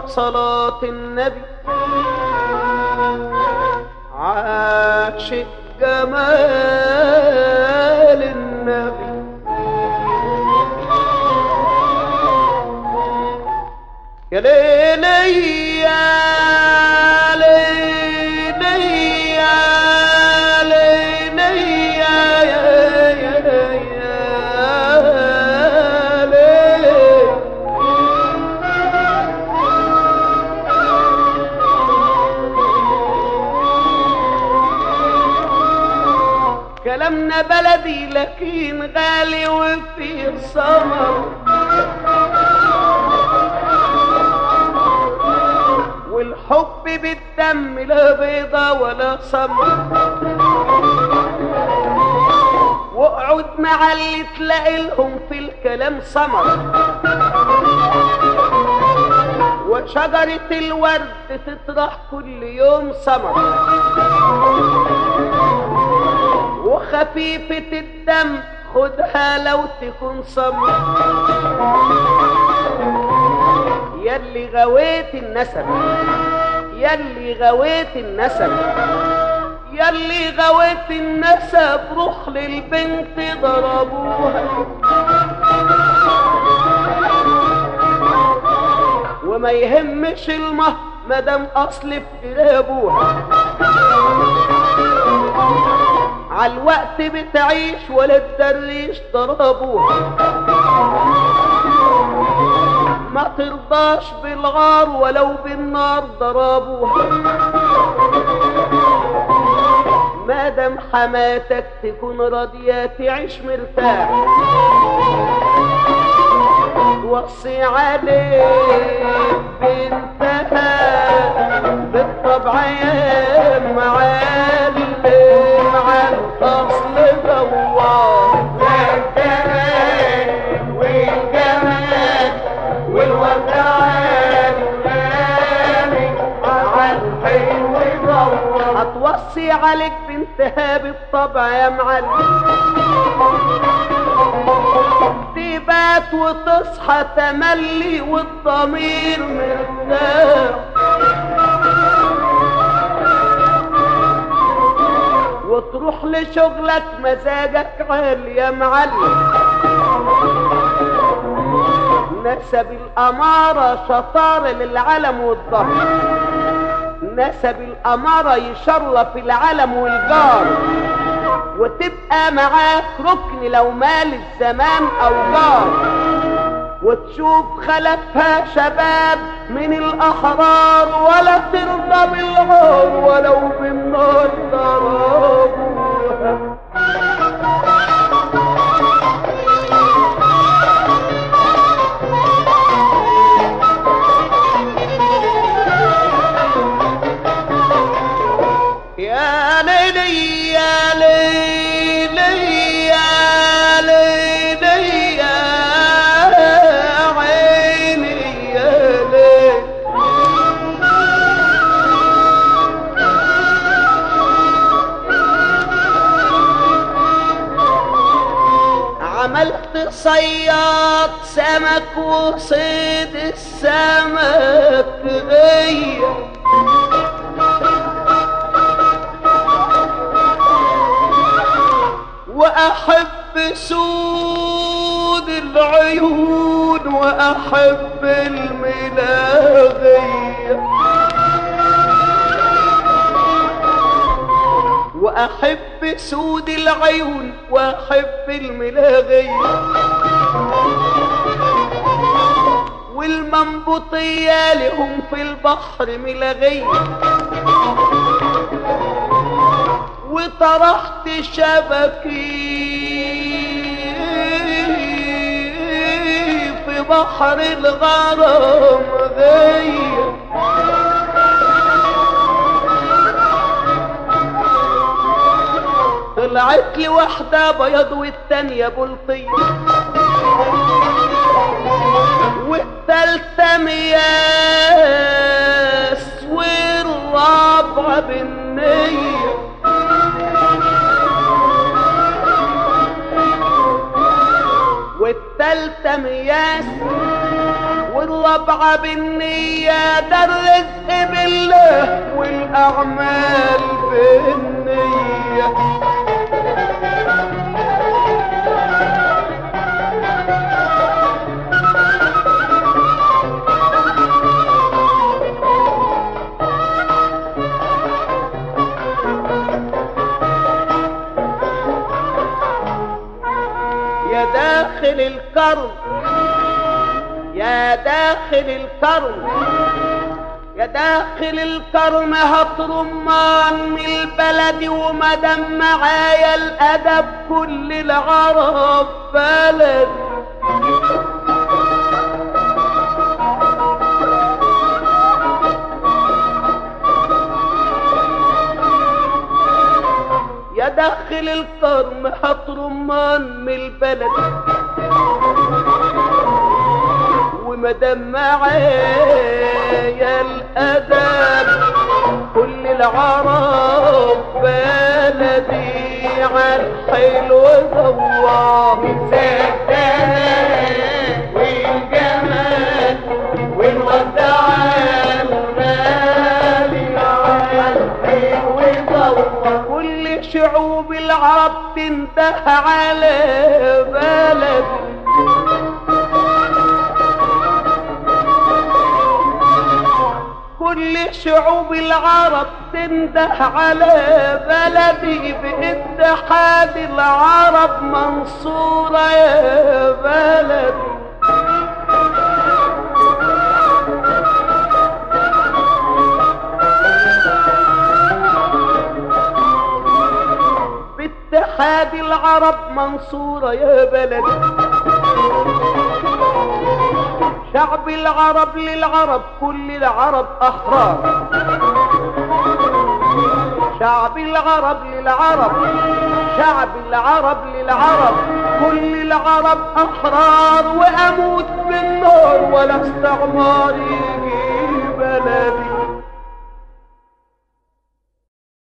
صلاة النبي عاشق جمال النبي يا ليلي يا ليلي يا ليلي يا يا يا يا ليلي كلامنا بلدي لكن غالي وفيه ثمر والحب بالدم لا بيضة ولا سمر واقعد مع اللي تلاقي لهم في الكلام سمر وشجرة الورد تطرح كل يوم سمر وخفيفة الدم خدها لو تكون سمر يلي غويت النسب يلي غويت النسب يلي غويت النسب روح للبنت ضربوها وما يهمش المهر مدام اصل في ابوها عالوقت بتعيش ولا تدريش ضربوها ما ترضاش بالغار ولو بالنار ضربوها مادام حماتك تكون راضية تعيش مرتاح وصي عليك بنتها بالطبع يا معلم على الاصل دوار والجمال والجمال والوداعات على الحلو دور هتوصي عليك بنتها بالطبع يا معلم تبات وتصحى تملي والضمير مرتاح وتروح لشغلك مزاجك عالي يا معلم نسب الأمارة شطارة للعلم والظهر نسب الأمارة يشرف العلم والجار وتبقى معاك ركن لو مال الزمان أو جار وتشوف خلفها شباب من الأحرار ولا ترضى بالعار ولو بالنار ضربوها يا ليلي يا ليلي يا ليلي يا عيني يا ليل عملت صياد سمك وصيد السمك غير واحب سود العيون واحب الملاغية واحب سود العيون واحب الملاغية والمنبوطية لهم في البحر ملاغية وطرحت شبكي في بحر الغرام غير طلعت لي واحدة بيض والتانية بلطية والتالتة مياس والرابعة بالنية والتالتة مياس والرابعة الطبع بالنية ده الرزق بالله والأعمال بالنية يا داخل الكرب يا داخل الكرم يا داخل الكرم هات رمان من البلد ومدام معايا الادب كل العرب بلد يا داخل الكرم هات رمان من البلد ومدام معايا الادب كل العرب بلدي عالحلو ذواه والجمال والودع كل شعوب العرب تنده على بلدي كل شعوب العرب تنده على بلدي باتحاد العرب منصورة يا بلدي باتحاد العرب منصورة يا بلدي شعب العرب للعرب كل العرب أحرار شعب العرب للعرب شعب العرب للعرب كل العرب أحرار وأموت بالنار ولا استعماري